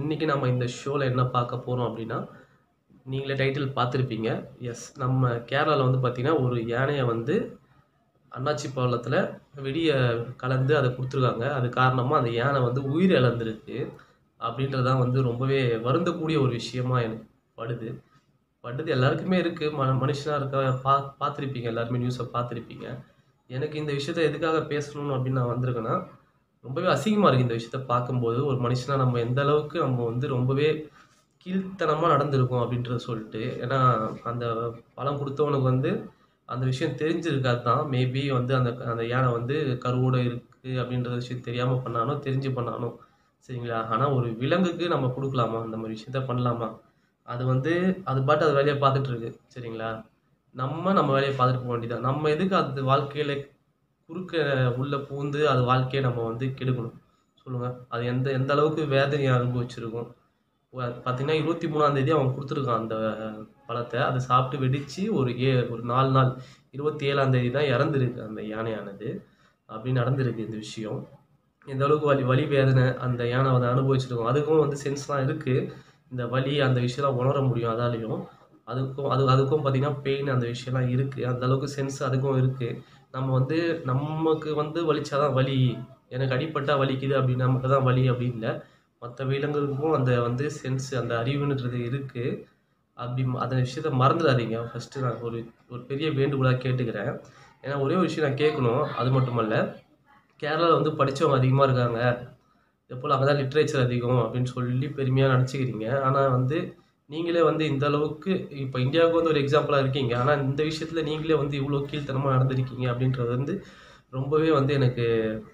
இன்னைக்கு நம்ம இந்த ஷோவில் என்ன பார்க்க போகிறோம் அப்படின்னா நீங்களே டைட்டில் பார்த்துருப்பீங்க எஸ் நம்ம கேரளாவில் வந்து பார்த்திங்கன்னா ஒரு யானையை வந்து அண்ணாச்சி பள்ளத்தில் வெடியை கலந்து அதை கொடுத்துருக்காங்க அது காரணமாக அந்த யானை வந்து உயிர் இழந்திருக்கு அப்படின்றதான் வந்து ரொம்பவே வருந்தக்கூடிய ஒரு விஷயமா எனக்கு படுது படுது எல்லாருக்குமே இருக்குது ம மனுஷனாக இருக்க பா பார்த்துருப்பீங்க எல்லாருமே நியூஸை பார்த்துருப்பீங்க எனக்கு இந்த விஷயத்த எதுக்காக பேசணும் அப்படின்னு நான் வந்திருக்கேன்னா ரொம்பவே அசிங்கமாக இருக்குது இந்த விஷயத்த பார்க்கும்போது ஒரு மனுஷனாக நம்ம எந்த அளவுக்கு நம்ம வந்து ரொம்பவே கீழ்த்தனமாக நடந்திருக்கோம் அப்படின்றத சொல்லிட்டு ஏன்னா அந்த பழம் கொடுத்தவனுக்கு வந்து அந்த விஷயம் தெரிஞ்சிருக்காது தான் மேபி வந்து அந்த அந்த யானை வந்து கருவோட இருக்குது அப்படின்ற விஷயம் தெரியாமல் பண்ணானோ தெரிஞ்சு பண்ணானோ சரிங்களா ஆனால் ஒரு விலங்குக்கு நம்ம கொடுக்கலாமா அந்த மாதிரி விஷயத்த பண்ணலாமா அது வந்து அது பாட்டு அது வேலையை பார்த்துட்டு இருக்கு சரிங்களா நம்ம நம்ம வேலையை பார்த்துட்டு போக வேண்டியதான் நம்ம எதுக்கு அது வாழ்க்கையில குறுக்க உள்ள பூந்து அது வாழ்க்கையை நம்ம வந்து கெடுக்கணும் சொல்லுங்க அது எந்த எந்த அளவுக்கு வேதனையை அனுபவிச்சிருக்கும் வ- பார்த்தீங்கன்னா இருபத்தி மூணாம் தேதி அவன் கொடுத்துருக்கான் அந்த பழத்தை அதை சாப்பிட்டு வெடிச்சு ஒரு ஏ ஒரு நாலு நாள் இருபத்தி ஏழாம் தேதி தான் இறந்துருக்கு அந்த யானையானது அப்படி நடந்திருக்கு இந்த விஷயம் எந்த அளவுக்கு வலி வலி வேதனை அந்த யானை வந்து அனுபவிச்சிருக்கும் அதுக்கும் வந்து சென்ஸ்லாம் இருக்குது இந்த வலி அந்த விஷயம்லாம் உணர முடியும் அதாலையும் அதுக்கும் அது அதுக்கும் பார்த்தீங்கன்னா பெயின் அந்த விஷயம்லாம் இருக்குது அந்த அளவுக்கு சென்ஸ் அதுக்கும் இருக்குது நம்ம வந்து நமக்கு வந்து வலிச்சாதான் வலி எனக்கு அடிப்பட்டா வலிக்குது அப்படின்னா மட்டும் தான் வலி அப்படி இல்லை மற்ற விலங்குகளுக்கும் அந்த வந்து சென்ஸ் அந்த அறிவுன்றது இருக்குது அப்படி ம- அந்த விஷயத்த மறந்துடாதீங்க ஃபஸ்ட்டு நான் ஒரு ஒரு பெரிய வேண்டுகோளாக கேட்டுக்கிறேன் ஏன்னா ஒரே ஒரு விஷயம் நான் கேட்கணும் அது மட்டுமல்ல கேரளாவில் வந்து படித்தவங்க அதிகமாக இருக்காங்க எப்போல அங்கே தான் லிட்ரேச்சர் அதிகம் அப்படின்னு சொல்லி பெருமையாக நினச்சிக்கிறீங்க ஆனால் வந்து நீங்களே வந்து இந்த அளவுக்கு இப்போ இந்தியாவுக்கு வந்து ஒரு எக்ஸாம்பிளாக இருக்கீங்க ஆனால் இந்த விஷயத்தில் நீங்களே வந்து இவ்வளோ கீழ்த்தனமாக நடந்திருக்கீங்க அப்படின்றது வந்து ரொம்பவே வந்து எனக்கு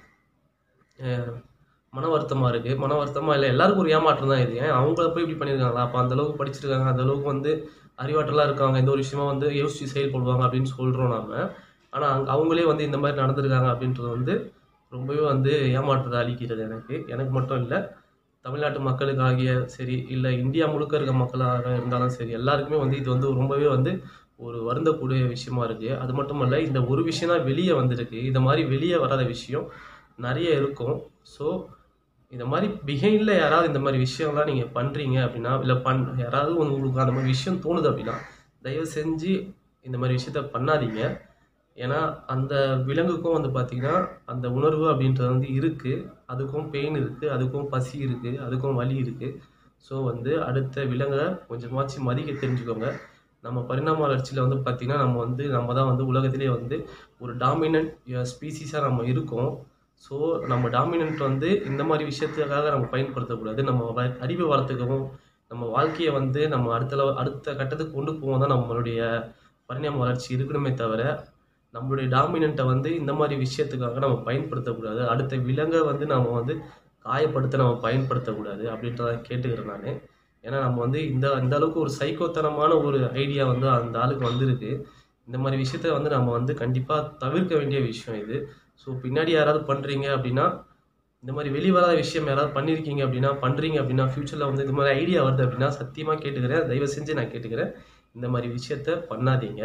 அஹ், மன வருத்தமாக இருக்குது மன வருத்தமாக இல்லை எல்லாருக்கும் ஒரு ஏமாற்றம் தான் இது ஏன் அவங்கள போய் இப்படி பண்ணியிருக்காங்களா அப்போ அந்த அளவுக்கு படிச்சிருக்காங்க அந்த அளவுக்கு வந்து அறிவாற்றலாக இருக்காங்க எந்த ஒரு விஷயமா வந்து யோசிச்சு செயல்படுவாங்க அப்படின்னு சொல்கிறோம் நாம ஆனால் அங்க அவங்களே வந்து இந்த மாதிரி நடந்திருக்காங்க அப்படின்றது வந்து ரொம்பவே வந்து ஏமாற்றத்தை அளிக்கிறது எனக்கு எனக்கு மட்டும் இல்லை தமிழ்நாட்டு மக்களுக்காகிய சரி இல்லை இந்தியா முழுக்க இருக்க மக்களாக இருந்தாலும் சரி எல்லாருக்குமே வந்து இது வந்து ரொம்பவே வந்து ஒரு வருந்தக்கூடிய விஷயமா இருக்கு அது மட்டும் இல்லை இந்த ஒரு விஷயம் தான் வெளியே வந்திருக்கு இந்த மாதிரி வெளியே வராத விஷயம் நிறைய இருக்கும் ஸோ இந்த மாதிரி பிஹைண்டில் யாராவது இந்த மாதிரி விஷயம்லாம் நீங்கள் பண்ணுறீங்க அப்படின்னா இல்லை பண் யாராவது உங்களுக்கு அந்த மாதிரி விஷயம் தோணுது அப்படின்னா தயவு செஞ்சு இந்த மாதிரி விஷயத்த பண்ணாதீங்க ஏன்னா அந்த விலங்குக்கும் வந்து பார்த்தீங்கன்னா அந்த உணர்வு அப்படின்றது வந்து இருக்குது அதுக்கும் பெயின் இருக்குது அதுக்கும் பசி இருக்குது அதுக்கும் வலி இருக்குது ஸோ வந்து அடுத்த விலங்கை கொஞ்சமாச்சு மதிக்க தெரிஞ்சுக்கோங்க நம்ம பரிணாம வளர்ச்சியில் வந்து பார்த்திங்கன்னா நம்ம வந்து நம்ம தான் வந்து உலகத்திலே வந்து ஒரு டாமினன்ட் ஸ்பீசிஸாக நம்ம இருக்கோம் ஸோ நம்ம டாமினன்ட் வந்து இந்த மாதிரி விஷயத்துக்காக நம்ம பயன்படுத்தக்கூடாது நம்ம வ- அறிவை வளர்த்துக்கவும் நம்ம வாழ்க்கையை வந்து நம்ம அடுத்த level- அடுத்த கட்டத்துக்கு கொண்டு போவோம் தான் நம்மளுடைய பரிணாம வளர்ச்சி இருக்கணுமே தவிர நம்மளுடைய டாமினண்ட்டை வந்து இந்த மாதிரி விஷயத்துக்காக நம்ம பயன்படுத்தக்கூடாது அடுத்த விலங்கை வந்து நம்ம வந்து காயப்படுத்த நம்ம பயன்படுத்தக்கூடாது அப்படின்றத கேட்டுக்கிறேன் நான் ஏன்னா நம்ம வந்து இந்த இந்த அளவுக்கு ஒரு சைக்கோத்தனமான ஒரு ஐடியா வந்து அந்த ஆளுக்கு வந்திருக்கு இந்த மாதிரி விஷயத்த வந்து நம்ம வந்து கண்டிப்பாக தவிர்க்க வேண்டிய விஷயம் இது ஸோ பின்னாடி யாராவது பண்ணுறீங்க அப்படின்னா இந்த மாதிரி வெளி வராத விஷயம் யாராவது பண்ணியிருக்கீங்க அப்படின்னா பண்ணுறீங்க அப்படின்னா ஃப்யூச்சரில் வந்து இந்த மாதிரி ஐடியா வருது அப்படின்னா சத்தியமாக கேட்டுக்கிறேன் தயவு செஞ்சு நான் கேட்டுக்கிறேன் இந்த மாதிரி விஷயத்த பண்ணாதீங்க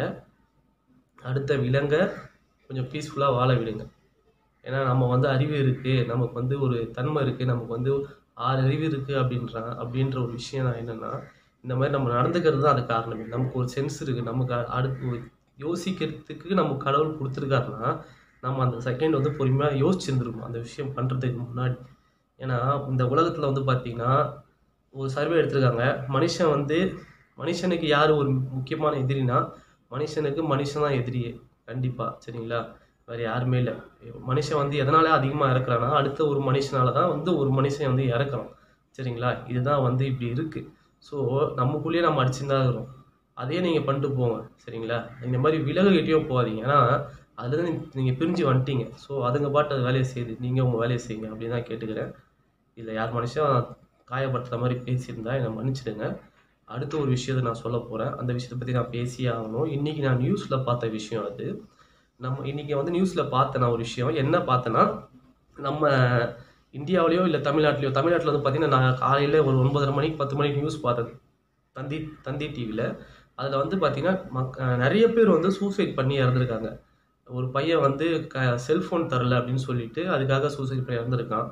அடுத்த விலங்கை கொஞ்சம் பீஸ்ஃபுல்லாக வாழ விடுங்க ஏன்னா நம்ம வந்து அறிவு இருக்குது நமக்கு வந்து ஒரு தன்மை இருக்குது நமக்கு வந்து ஆறு அறிவு இருக்குது அப்படின்றான் அப்படின்ற ஒரு விஷயம் நான் என்னென்னா இந்த மாதிரி நம்ம நடந்துக்கிறது தான் அது காரணமே நமக்கு ஒரு சென்ஸ் இருக்குது நமக்கு அ- அடுத்து ஒரு யோசிக்கிறதுக்கு நம்ம கடவுள் கொடுத்துருக்காருன்னா நம்ம அந்த செகண்ட் வந்து பொறுமையாக யோசிச்சிருந்துருக்கோம் அந்த விஷயம் பண்ணுறதுக்கு முன்னாடி ஏன்னா இந்த உலகத்தில் வந்து பார்த்திங்கன்னா ஒரு சர்வே எடுத்திருக்காங்க மனுஷன் வந்து மனுஷனுக்கு யார் ஒரு முக்கியமான எதிரினா மனுஷனுக்கு மனுஷன் தான் எதிரியே கண்டிப்பாக சரிங்களா வேறு யாருமே இல்லை மனுஷன் வந்து எதனால அதிகமாக இறக்குறான்னா அடுத்த ஒரு மனுஷனால தான் வந்து ஒரு மனுஷன் வந்து இறக்குறான் சரிங்களா இதுதான் வந்து இப்படி இருக்குது ஸோ நமக்குள்ளேயே நம்ம அடிச்சுன்னு தான் இருக்கிறோம் அதே நீங்கள் பண்ணிட்டு போங்க சரிங்களா இந்த மாதிரி விலகுகிட்டேயும் போகாதீங்க ஏன்னா அதுலேருந்து நீங்கள் பிரிஞ்சு வந்துட்டீங்க ஸோ அதுங்க பாட்டு அது வேலையை செய்யுது நீங்கள் உங்கள் வேலையை செய்யுங்க அப்படின்னு தான் கேட்டுக்கிறேன் இதில் யார் மனுஷன் காயப்படுத்துகிற மாதிரி பேசியிருந்தா என்னை மன்னிச்சிடுங்க அடுத்த ஒரு விஷயத்தை நான் சொல்ல போகிறேன் அந்த விஷயத்தை பற்றி நான் பேசியே ஆகணும் இன்றைக்கி நான் நியூஸில் பார்த்த விஷயம் அது நம்ம இன்றைக்கி வந்து நியூஸில் பார்த்த நான் ஒரு விஷயம் என்ன பார்த்தேன்னா நம்ம இந்தியாவிலையோ இல்லை தமிழ்நாட்டிலையோ தமிழ்நாட்டில் வந்து பார்த்தீங்கன்னா நான் காலையில் ஒரு ஒன்பதரை மணிக்கு பத்து மணிக்கு நியூஸ் பார்த்தேன் தந்தி தந்தி டிவியில் அதில் வந்து பார்த்தீங்கன்னா மக் அஹ் நிறைய பேர் வந்து சூசைட் பண்ணி இறந்துருக்காங்க ஒரு பையன் வந்து க செல்ஃபோன் தரல அப்படின்னு சொல்லிட்டு அதுக்காக சூசைட் பண்ணி இறந்துருக்கான்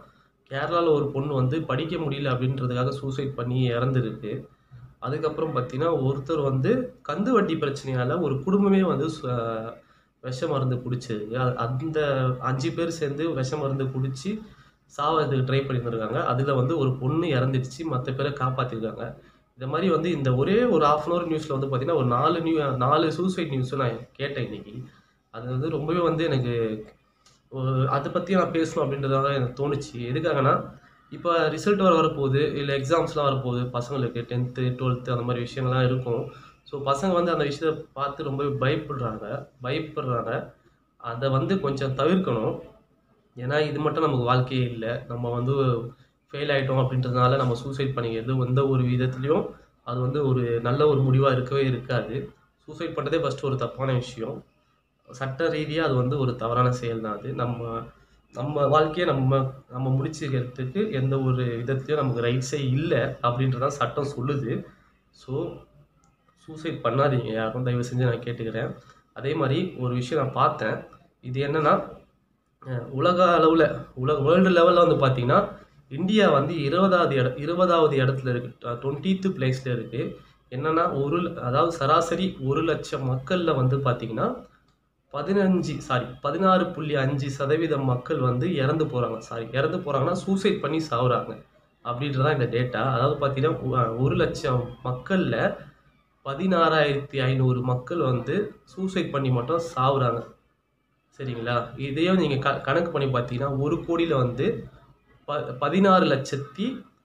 கேரளாவில் ஒரு பொண்ணு வந்து படிக்க முடியல அப்படின்றதுக்காக சூசைட் பண்ணி இறந்துருக்கு அதுக்கப்புறம் பார்த்தீங்கன்னா ஒருத்தர் வந்து கந்து வட்டி பிரச்சனையால் ஒரு குடும்பமே வந்து சு- விஷ மருந்து குடிச்சிருக்கு அது- அந்த அஞ்சு பேர் சேர்ந்து விஷ மருந்து குடிச்சு சாவதுக்கு ட்ரை பண்ணியிருந்திருக்காங்க அதில் வந்து ஒரு பொண்ணு இறந்துடுச்சு மற்ற பேரை காப்பாற்றிருக்காங்க இந்த மாதிரி வந்து இந்த ஒரே ஒரு ஆஃப் அன் ஹவர் நியூஸில் வந்து பார்த்தீங்கன்னா ஒரு நாலு நியூ நாலு சூசைட் நியூஸும் நான் கேட்டேன் இன்னைக்கு அது வந்து ரொம்பவே வந்து எனக்கு ஒரு அதை பற்றி நான் பேசணும் அப்படின்றதாக எனக்கு தோணுச்சு எதுக்காகனா இப்போ ரிசல்ட் வர வரப்போகுது இல்லை எக்ஸாம்ஸ்லாம் வரப்போகுது பசங்களுக்கு டென்த்து டுவெல்த்து அந்த மாதிரி விஷயங்கள்லாம் இருக்கும் ஸோ பசங்க வந்து அந்த விஷயத்தை பார்த்து ரொம்ப பயப்படுறாங்க பயப்படுறாங்க அதை வந்து கொஞ்சம் தவிர்க்கணும் ஏன்னா இது மட்டும் நமக்கு வாழ்க்கையே இல்லை நம்ம வந்து ஃபெயில் ஆகிட்டோம் அப்படின்றதுனால நம்ம சூசைட் பண்ணிக்கிறது எந்த ஒரு விதத்துலையும் அது வந்து ஒரு நல்ல ஒரு முடிவாக இருக்கவே இருக்காது சூசைட் பண்ணுறதே ஃபஸ்ட்டு ஒரு தப்பான விஷயம் சட்ட ரீதியாக அது வந்து ஒரு தவறான செயல் தான் அது நம்ம நம்ம வாழ்க்கையை நம்ம நம்ம முடிச்சுக்கிறதுக்கு எந்த ஒரு விதத்துலையும் நமக்கு ரைட்ஸே இல்லை அப்படின்றதான் சட்டம் சொல்லுது ஸோ சூசைட் பண்ணாதீங்க யாரும் தயவு செஞ்சு நான் கேட்டுக்கிறேன் அதே மாதிரி ஒரு விஷயம் நான் பார்த்தேன் இது என்னன்னா அஹ் உலக அளவில் உலக வேர்ல்டு லெவலில் வந்து பார்த்தீங்கன்னா இந்தியா வந்து இருபதாவது இட இருபதாவது இடத்துல இருக்கு டுவெண்ட்டீத்து பிளேஸில் இருக்கு என்னன்னா ஒரு ல- அதாவது சராசரி ஒரு லட்சம் மக்களில் வந்து பார்த்தீங்கன்னா பதினஞ்சு சாரி பதினாறு புள்ளி அஞ்சு சதவீதம் மக்கள் வந்து இறந்து போகிறாங்க சாரி இறந்து போகிறாங்கன்னா சூசைட் பண்ணி சாகுறாங்க அப்படின்றதான் இந்த டேட்டா அதாவது பார்த்தீங்கன்னா ஒ- ஒரு லட்சம் மக்களில் பதினாறாயிரத்தி ஐநூறு மக்கள் வந்து சூசைட் பண்ணி மட்டும் சாகுறாங்க சரிங்களா இதையும் நீங்கள் க கணக்கு பண்ணி பார்த்தீங்கன்னா ஒரு கோடியில் வந்து ப பதினாறு லட்சத்தி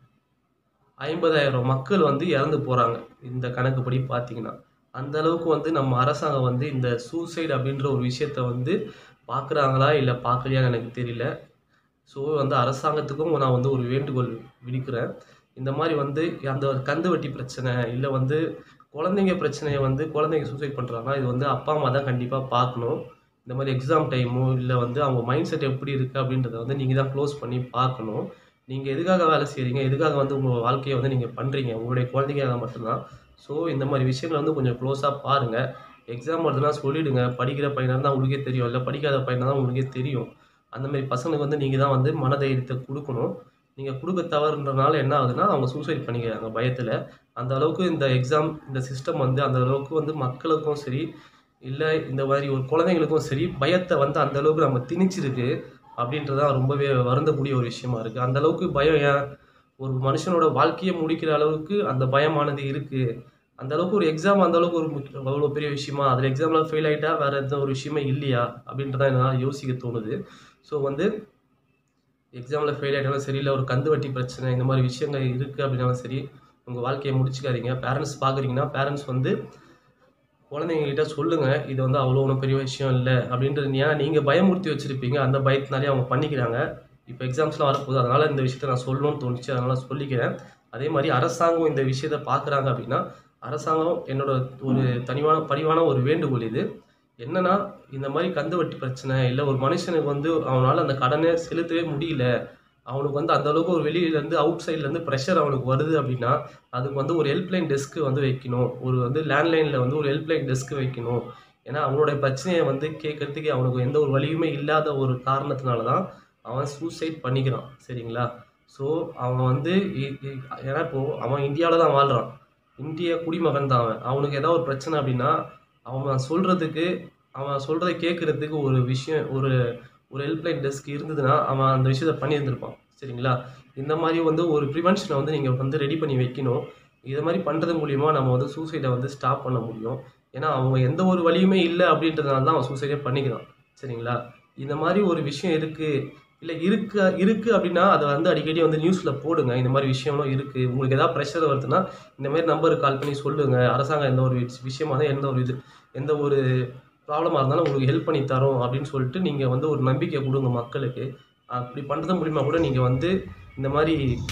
ஐம்பதாயிரம் மக்கள் வந்து இறந்து போகிறாங்க இந்த கணக்குப்படி பார்த்தீங்கன்னா அந்த அளவுக்கு வந்து நம்ம அரசாங்கம் வந்து இந்த சூசைட் அப்படின்ற ஒரு விஷயத்த வந்து பார்க்குறாங்களா இல்லை பார்க்கலையான்னு எனக்கு தெரியல ஸோ வந்து அரசாங்கத்துக்கும் நான் வந்து ஒரு வேண்டுகோள் விடுக்கிறேன் இந்த மாதிரி வந்து அந்த கந்து வட்டி பிரச்சனை இல்லை வந்து குழந்தைங்க பிரச்சனையை வந்து குழந்தைங்க சூசைட் பண்ணுறாங்கன்னா இது வந்து அப்பா அம்மா தான் கண்டிப்பாக பார்க்கணும் இந்த மாதிரி எக்ஸாம் டைமோ இல்லை வந்து அவங்க மைண்ட் செட் எப்படி இருக்குது அப்படின்றத வந்து நீங்கள் தான் க்ளோஸ் பண்ணி பார்க்கணும் நீங்கள் எதுக்காக வேலை செய்கிறீங்க எதுக்காக வந்து உங்கள் வாழ்க்கையை வந்து நீங்கள் பண்ணுறீங்க உங்களுடைய குழந்தைங்க மட்டும்தான் ஸோ இந்த மாதிரி விஷயங்களை வந்து கொஞ்சம் க்ளோஸாக பாருங்கள் எக்ஸாம் வருதுன்னா சொல்லிவிடுங்க படிக்கிற பையனாக தான் உங்களுக்கே தெரியும் இல்லை படிக்காத பையனாக தான் உங்களுக்கே தெரியும் அந்த மாதிரி பசங்களுக்கு வந்து நீங்கள் தான் வந்து மனதைரியத்தை கொடுக்கணும் நீங்கள் கொடுக்க தவறுன்றனால என்ன ஆகுதுன்னா அவங்க சூசைட் பண்ணிக்கிறாங்க பயத்தில் அந்த அளவுக்கு இந்த எக்ஸாம் இந்த சிஸ்டம் வந்து அந்த அளவுக்கு வந்து மக்களுக்கும் சரி இல்லை இந்த மாதிரி ஒரு குழந்தைங்களுக்கும் சரி பயத்தை வந்து அந்த அளவுக்கு நம்ம திணிச்சிருக்கு அப்படின்றதான் ரொம்பவே வருந்தக்கூடிய ஒரு விஷயமா இருக்குது அந்த அளவுக்கு பயம் ஏன் ஒரு மனுஷனோட வாழ்க்கையை முடிக்கிற அளவுக்கு அந்த பயமானது இருக்குது அந்த அளவுக்கு ஒரு எக்ஸாம் அந்த அளவுக்கு ஒரு முக்கிய- அவ்வளோ பெரிய விஷயமா அதில் எக்ஸாமில் ஃபெயில் ஆகிட்டா வேறு எந்த ஒரு விஷயமே இல்லையா அப்படின்றதான் என்னால் யோசிக்க தோணுது ஸோ வந்து எக்ஸாமில் ஃபெயில் ஆகிட்டாலும் சரி இல்லை ஒரு கந்து வட்டி பிரச்சனை இந்த மாதிரி விஷயங்கள் இருக்குது அப்படின்னாலும் சரி உங்கள் வாழ்க்கையை முடிச்சுக்காதீங்க பேரண்ட்ஸ் பார்க்குறீங்கன்னா பேரண்ட்ஸ் வந்து குழந்தைங்ககிட்ட சொல்லுங்கள் இது வந்து அவ்வளோ ஒன்றும் பெரிய விஷயம் இல்லை அப்படின்றது ஏன்னா நீங்கள் பயமுறுத்தி வச்சுருப்பீங்க அந்த பயத்தினாலே அவங்க பண்ணிக்கிறாங்க இப்போ எக்ஸாம்ஸ்லாம் வரப்போகுது அதனால் இந்த விஷயத்த நான் சொல்லணும்னு தோணுச்சு அதனால் சொல்லிக்கிறேன் அதே மாதிரி அரசாங்கம் இந்த விஷயத்த பார்க்குறாங்க அப்படின்னா அரசாங்கம் என்னோட ஒரு தனிவான பணிவான ஒரு வேண்டுகோள் இது என்னன்னா இந்த மாதிரி கந்து வட்டி பிரச்சனை இல்லை ஒரு மனுஷனுக்கு வந்து அவனால் அந்த கடனை செலுத்தவே முடியல அவனுக்கு வந்து அந்த அளவுக்கு ஒரு வெளியிலேருந்து அவுட் சைட்லேருந்து ப்ரெஷர் அவனுக்கு வருது அப்படின்னா அதுக்கு வந்து ஒரு ஹெல்ப்லைன் டெஸ்க்கு வந்து வைக்கணும் ஒரு வந்து லேண்ட்லைனில் வந்து ஒரு ஹெல்ப்லைன் டெஸ்க்கு வைக்கணும் ஏன்னா அவனுடைய பிரச்சனையை வந்து கேட்கறதுக்கு அவனுக்கு எந்த ஒரு வழியுமே இல்லாத ஒரு காரணத்தினால தான் அவன் சூசைட் பண்ணிக்கிறான் சரிங்களா ஸோ அவன் வந்து இ- இ- ஏன்னா இப்போ அவன் இந்தியாவில் தான் வாழ்கிறான் இந்திய குடிமகன் தான் அவன் அவனுக்கு ஏதாவது ஒரு பிரச்சனை அப்படின்னா அவன் சொல்கிறதுக்கு அவன் சொல்கிறத கேட்குறதுக்கு ஒரு விஷயம் ஒரு ஒரு ஹெல்ப்லைன் டெஸ்க் இருந்ததுன்னா அவன் அந்த விஷயத்த பண்ணியிருந்திருப்பான் சரிங்களா இந்த மாதிரி வந்து ஒரு ப்ரிவென்ஷனை வந்து நீங்கள் வந்து ரெடி பண்ணி வைக்கணும் இதை மாதிரி பண்ணுறது மூலிமா நம்ம வந்து சூசைடை வந்து ஸ்டாப் பண்ண முடியும் ஏன்னா அவங்க எந்த ஒரு வழியுமே இல்லை அப்படின்றதுனால தான் அவன் சூசைடே பண்ணிக்கிறான் சரிங்களா இந்த மாதிரி ஒரு விஷயம் இருக்குது இல்லை இருக்கு இருக்குது அப்படின்னா அதை வந்து அடிக்கடி வந்து நியூஸில் போடுங்க இந்த மாதிரி விஷயம்லாம் இருக்குது உங்களுக்கு ஏதாவது ப்ரெஷர் வருதுன்னா இந்த மாதிரி நம்பருக்கு கால் பண்ணி சொல்லுங்கள் அரசாங்கம் எந்த ஒரு விஷ- விஷயமா இருந்தாலும் எந்த ஒரு இது எந்த ஒரு ப்ராப்ளமாக இருந்தாலும் உங்களுக்கு ஹெல்ப் பண்ணி தரோம் அப்படின்னு சொல்லிட்டு நீங்கள் வந்து ஒரு நம்பிக்கை கொடுங்க மக்களுக்கு அப்படி பண்ணுறது மூலிமா கூட நீங்கள் வந்து இந்த மாதிரி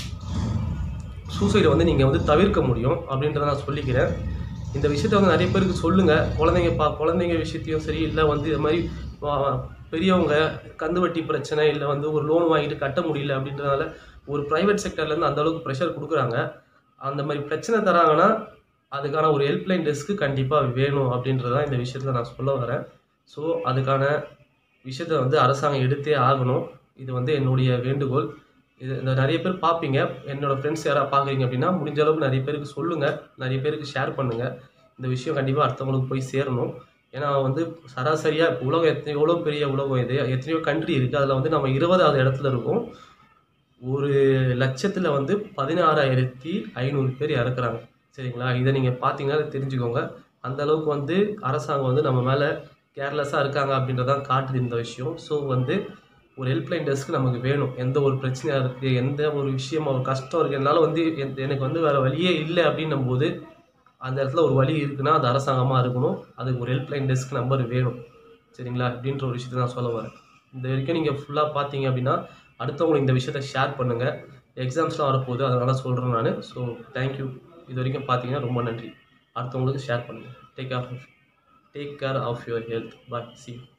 சூசைடை வந்து நீங்கள் வந்து தவிர்க்க முடியும் அப்படின்றத நான் சொல்லிக்கிறேன் இந்த விஷயத்த வந்து நிறைய பேருக்கு சொல்லுங்கள் குழந்தைங்க பா குழந்தைங்க விஷயத்தையும் சரி இல்லை வந்து இது மாதிரி ஆ, பெரியவங்க கந்து வட்டி பிரச்சனை இல்லை வந்து ஒரு லோன் வாங்கிட்டு கட்ட முடியல அப்படின்றனால ஒரு ப்ரைவேட் செக்டர்லேருந்து அந்த அளவுக்கு ப்ரெஷர் கொடுக்குறாங்க அந்த மாதிரி பிரச்சனை தராங்கன்னா அதுக்கான ஒரு ஹெல்ப்லைன் டெஸ்க்கு கண்டிப்பாக வேணும் அப்படின்றதான் இந்த விஷயத்தில் நான் சொல்ல வரேன் ஸோ அதுக்கான விஷயத்தை வந்து அரசாங்கம் எடுத்தே ஆகணும் இது வந்து என்னுடைய வேண்டுகோள் இது இந்த நிறைய பேர் பார்ப்பீங்க என்னோடய ஃப்ரெண்ட்ஸ் யாராவது பார்க்குறீங்க அப்படின்னா முடிஞ்ச அளவுக்கு நிறைய பேருக்கு சொல்லுங்கள் நிறைய பேருக்கு ஷேர் பண்ணுங்கள் இந்த விஷயம் கண்டிப்பாக அடுத்தவங்களுக்கு போய் சேரணும் ஏன்னா வந்து சராசரியாக இப்போ உலகம் எத்தனை எவ்வளோ பெரிய உலகம் இது எத்தனையோ கண்ட்ரி இருக்குது அதில் வந்து நம்ம இருபதாவது இடத்துல இருக்கோம் ஒரு லட்சத்தில் வந்து பதினாறாயிரத்தி ஐநூறு பேர் இறக்குறாங்க சரிங்களா இதை நீங்கள் பார்த்தீங்கன்னா தெரிஞ்சுக்கோங்க அந்த அளவுக்கு வந்து அரசாங்கம் வந்து நம்ம மேலே கேர்லெஸ்ஸாக இருக்காங்க அப்படின்றதான் காட்டுது இந்த விஷயம் ஸோ வந்து ஒரு ஹெல்ப்லைன் டெஸ்க் நமக்கு வேணும் எந்த ஒரு பிரச்சனையாக இருக்குது எந்த ஒரு விஷயம் ஒரு கஷ்டம் இருக்குது என்னால் வந்து என்- எனக்கு வந்து வேறு வழியே இல்லை அப்படின்னும் போது அந்த இடத்துல ஒரு வழி இருக்குன்னா அது அரசாங்கமாக இருக்கணும் அதுக்கு ஒரு ஹெல்ப்லைன் டெஸ்க் நம்பர் வேணும் சரிங்களா அப்படின்ற ஒரு விஷயத்தை நான் சொல்ல வரேன் இந்த வரைக்கும் நீங்கள் ஃபுல்லாக பார்த்தீங்க அப்படின்னா அடுத்தவங்களுக்கு இந்த விஷயத்த ஷேர் பண்ணுங்கள் எக்ஸாம்ஸ்லாம் வரப்போகுது அதனால் சொல்கிறேன் நான் ஸோ தேங்க்யூ இது வரைக்கும் பார்த்தீங்கன்னா ரொம்ப நன்றி அடுத்தவங்களுக்கு ஷேர் பண்ணுங்கள் take care take care of your health bye C